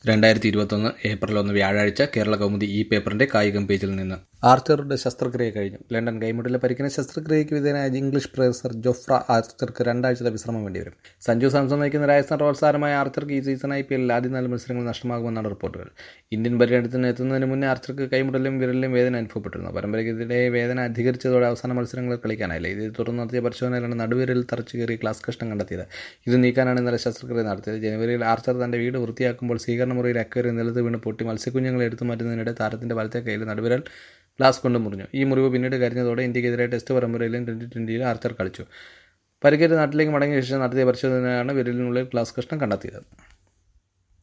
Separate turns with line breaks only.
രണ്ടായിരത്തി ഇരുപത്തൊന്ന് ഏപ്രിൽ ഒന്ന് വ്യാഴാഴ്ച കേരള കൗമുദി ഈ പേപ്പറിന്റെ കായികം പേജിൽ നിന്ന് ആർച്ചറുടെ ശസ്ത്രക്രിയ കഴിഞ്ഞു ലണ്ടൻ കൈമുട്ടിലെ പരിക്കിന് ശസ്ത്രക്രിയയ്ക്ക് വിധേയനായ ഇംഗ്ലീഷ് പ്രൊഫസർ ജോഫ്ര ആർച്ചർക്ക് രണ്ടാഴ്ചത്തെ വിശ്രമം വേണ്ടിവരും സഞ്ജു സാംസൺ നയിക്കുന്ന രാജസ്ഥാൻ റോയൽസ് താരമായ ആർച്ചർക്ക് ഈ സീസൺ ഐ പി എല്ലിൽ ആദ്യ നാല് മത്സരങ്ങൾ നഷ്ടമാകുമെന്നാണ് റിപ്പോർട്ടുകൾ ഇന്ത്യൻ പര്യടനത്തിന് എത്തുന്നതിന് മുന്നേ ആർച്ചർക്ക് കൈമുടലും വിരലിലും വേദന അനുഭവപ്പെട്ടിരുന്നു പരമ്പരയ്ക്കെതിരെ വേദന അധികരിച്ചതോടെ അവസാന മത്സരങ്ങളിൽ കളിക്കാനായില്ല ഇതേ തുടർന്ന് നടത്തിയ പരിശോധനയിലാണ് നടുവിരലിൽ തറച്ചു കയറി ഗ്ലാസ് കഷ്ണം കണ്ടെത്തിയത് ഇത് നീക്കാനാണ് ഇന്നലെ ശസ്ത്രക്രിയ നടത്തിയത് ജനുവരിയിൽ ആർച്ചർ തന്റെ വീട് വൃത്തിയാക്കുമ്പോൾ സ്വീകരണ മുറിയിൽ അക്കറി നിലത്ത് വീണ് പൊട്ടി മത്സ്യക്കുഞ്ഞുങ്ങളെ എടുത്തു മാറ്റുന്നതിനിടെ താരത്തിന്റെ വലത്തെ കയ്യിൽ നടുവിരൽ ഗ്ലാസ് കൊണ്ട് മുറിഞ്ഞു ഈ മുറിവ് പിന്നീട് കരിഞ്ഞതോടെ ഇന്ത്യക്കെതിരെ ടെസ്റ്റ് പരമ്പരയിലും ട്വന്റി ട്വന്റിയിലും ആർച്ചർ കളിച്ചു പരിക്കേറ്റ് നാട്ടിലേക്ക് മടങ്ങിയ ശേഷം നടത്തിയ പരിശോധനയാണ് വിരലിനുള്ളിൽ ഗ്ലാസ് കഷ്ണം കണ്ടെത്തിയത്